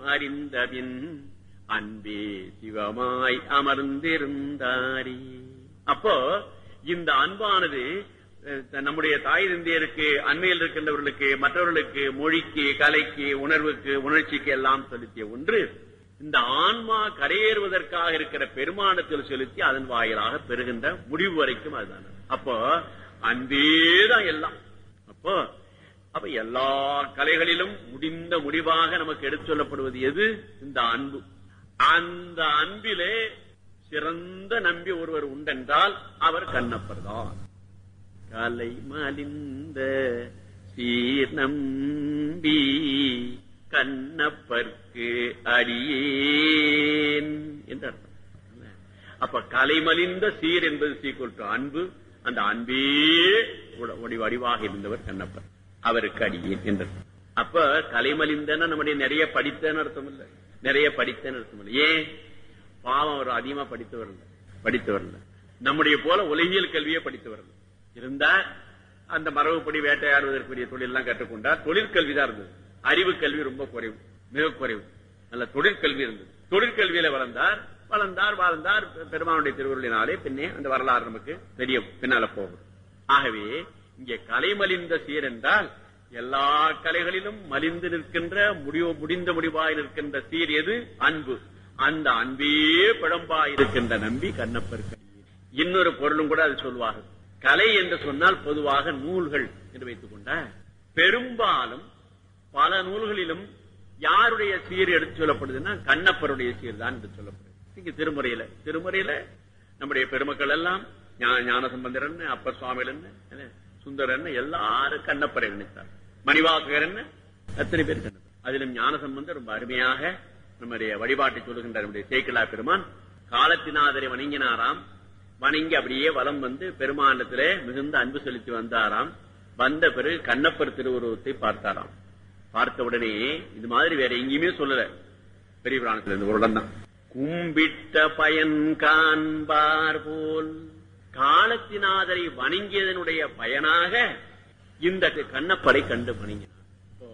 அறிந்தபின் அன்பே சிவமாய் அமர்ந்திருந்தாரி அப்போ இந்த அன்பானது அஹ், நம்முடைய தாய் தந்தையருக்கு அண்மையில் இருக்கின்றவர்களுக்கு மற்றவர்களுக்கு மொழிக்கு கலைக்கு உணர்வுக்கு உணர்ச்சிக்கு எல்லாம் செலுத்திய ஒன்று இந்த ஆன்மா கரையேறுவதற்காக இருக்கிற பெருமானத்தில் செலுத்தி அதன் வாயிலாக பெறுகின்ற முடிவு வரைக்கும் அதுதான் அப்போ அன்பேதான் எல்லாம் அப்போ அப்ப எல்லா கலைகளிலும் முடிந்த முடிவாக நமக்கு எடுத்து சொல்லப்படுவது எது இந்த அன்பு அந்த அன்பிலே சிறந்த நம்பி ஒருவர் உண்டென்றால் அவர் கண்ணப்பர் தான் கலை மலிந்த சீர் நம்பி கண்ணப்பர்க்கு அடியேன் என்று அர்த்தம் அப்ப கலைமலிந்த சீர் என்பது சீக்குவல் டு அன்பு அந்த அன்பே உட- ஒடி வடிவாக இருந்தவர் கண்ணப்பர் அவருக்கு அடியேன் என்று அர்த்தம். அப்ப கலைமலிந்தன நம்முடைய நிறைய படித்தன்னு அர்த்தம் இல்ல நிறைய படித்தன்னு அர்த்தம் இல்லை ஏன் பாவம் அவர் அதிகமா படித்தவர் இல்ல படித்தவர் இல்ல நம்முடைய போல உலகியல் கல்வியே படித்தவர் இல்ல இருந்தா அந்த மரபுப்படி வேட்டையாடுவதற்குரிய தொழில் எல்லாம் கற்றுக்கொண்டார் தொழிற்கல்வி தான் இருந்தது அறிவு கல்வி ரொம்ப குறைவு மிக குறைவு நல்ல தொழிற்கல்வி இருந்தது தொழிற்கல்வியில வளர்ந்தார் வளர்ந்தார் வாழ்ந்தார் பெ- பெருமானுடைய திருவுருளினாலே பின்னே அந்த வரலாறு நமக்கு தெரியும் பின்னால போகும் ஆகவே இங்கே கலை மலிந்த சீர் என்றால் எல்லா கலைகளிலும் மலிந்து நிற்கின்ற முடிவு முடிந்த முடிவாய் நிற்கின்ற சீர் எது அன்பு அந்த அன்பே பிழம்பாய் இருக்கின்ற நம்பி கண்ணப்பருக்கு இன்னொரு பொருளும் கூட அது சொல்வார்கள் கலை என்று சொன்னால் பொதுவாக நூல்கள் என்று வைத்துக் கொண்ட பெரும்பாலும் பல நூல்களிலும் யாருடைய சீர் எடுத்து சொல்லப்படுதுன்னா கண்ணப்பருடைய சீர் தான் என்று சொல்லப்படுது இங்க திருமுறையில திருமுறையில நம்முடைய பெருமக்கள் எல்லாம் ஞா- ஞானசம்பந்தர் என்ன அப்பர் சுவாமிகள் என்ன என்ன, சுந்தரர் என்ன எல்லாரும் கண்ணப்பரை நினைத்தார் மணிவாசகர் என்ன அத்தனை பேர் கண்ணப்பர் அதிலும் ஞானசம்பந்தர் ரொம்ப அருமையாக நம்முடைய வழிபாட்டை சொல்லுகின்ற நம்முடைய சேக்கிலா பெருமான் காலத்தினாதரை வணங்கினாராம் வணங்கி அப்படியே வலம் வந்து பெருமானத்திலே மிகுந்த அன்பு செலுத்தி வந்தாராம் வந்த பிறகு கண்ணப்பர் திருவுருவத்தை பார்த்தாராம் பார்த்த உடனே இது மாதிரி வேற எங்கேயுமே சொல்லல பெரிய புராணத்துல இந்த ஒரு இடம் தான் கும்பிட்ட பயன் காண்பார் போல் காலத்தினாதரை வணங்கியதனுடைய பயனாக இந்த கண்ணப்பரை கண்டு வணங்கினார் இப்போ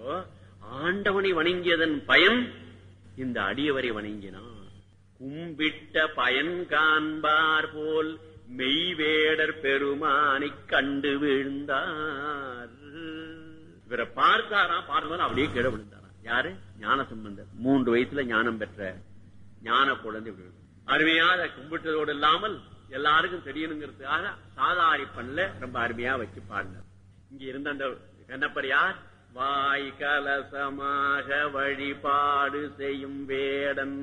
ஆண்டவனை வணங்கியதன் பயன் இந்த அடியவரை வணங்கினார் கும்பிட்ட பயன் காண்பார் போல் மெய்வேடர் பெருமானை கண்டு விழுந்தார் இவரை பார்த்தாராம் பார்த்தவன் அப்படியே கீழே விழுந்தாராம் யாரு ஞான சம்பந்தர் மூன்று வயசுல ஞானம் பெற்ற ஞான குழந்தை இப்படி விழுந்தார். அருமையா அதை கும்பிட்டதோடு இல்லாமல் எல்லாருக்கும் தெரியணுங்கிறதுக்காக சாதாரி பண்ணல ரொம்ப அருமையா வச்சு பாடினார் இங்க இருந்த அந்த கண்ணப்பர் யார் வாய் கலசமாக வழிபாடு செய்யும் வேடன்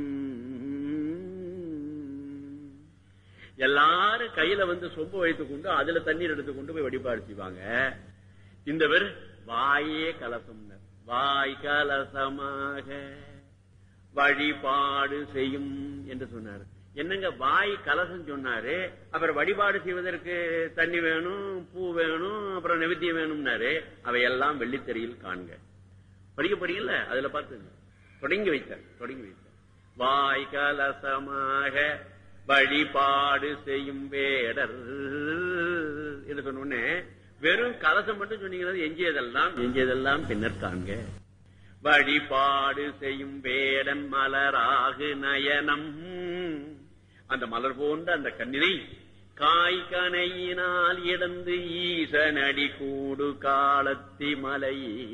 எல்லாரும் கையில வந்து சொம்பு வைத்துக் கொண்டு அதுல தண்ணீர் எடுத்து கொண்டு போய் வழிபாடு செய்வாங்க இந்த பேர் வாயே கலசம் வாய் கலசமாக வழிபாடு செய்யும் என்று சொன்னார் என்னங்க வாய் கலசம் சொன்னாரு அப்புறம் வழிபாடு செய்வதற்கு தண்ணி வேணும் பூ வேணும் அப்புறம் நெவேத்தியம் வேணும்னாரு அவையெல்லாம் வெள்ளித்தறியில் காண்க படிக்க போறீங்கல்ல அதுல பார்த்து தொடங்கி வைத்தார் தொடங்கி வைத்தார் வாய் கலசமாக வழிபாடு செய்யும் வேடர் என்று சொன்ன உடனே வெறும் கலசம் மட்டும் சொன்னீங்கன்னா எஞ்சியதெல்லாம் எஞ்சியதெல்லாம் பின்னர் காண்க வழிபாடு செய்யும் வேடன் மலராகு நயனம் அந்த மலர் போன்ற அந்த கண்ணினை காய் கனையினால் இடந்து ஈசனடி கூடு காலத்தி மலை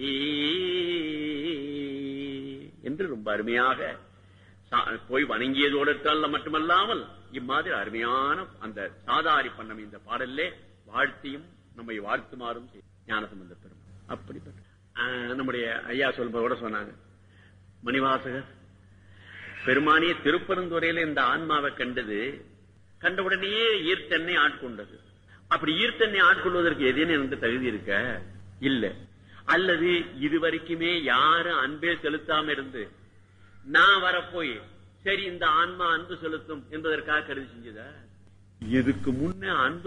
என்று ரொம்ப அருமையாக சா- போய் வணங்கியதோடு இருக்கால மட்டுமல்லாமல் இம்மாதிரி அருமையான அந்த சாதாரி பண்ணம் இந்த பாடல்லே வாழ்த்தியும் நம்மை வாழ்த்துமாறும் செய்யும் ஞானசம்பந்த பெருமாள் அப்படிப்பட்ட ஆஹ், நம்முடைய ஐயா சொல்லும்போது கூட சொன்னாங்க மணிவாசகர் பெருமானிய திருப்பரந்துறையில இந்த ஆன்மாவை கண்டது கண்டவுடனேயே ஈர்த்தென்னை ஆட்கொண்டது அப்படி ஈர்த்தென்னை ஆட்கொள்வதற்கு எதேனும் எனக்கு தகுதி இருக்க இல்ல அல்லது இதுவரைக்குமே யாரும் அன்பே செலுத்தாம இருந்து நான் வரப்போய் சரி இந்த ஆன்மா அன்பு செலுத்தும் என்பதற்காக கருதி செஞ்சதா இதுக்கு முன்ன அன்பு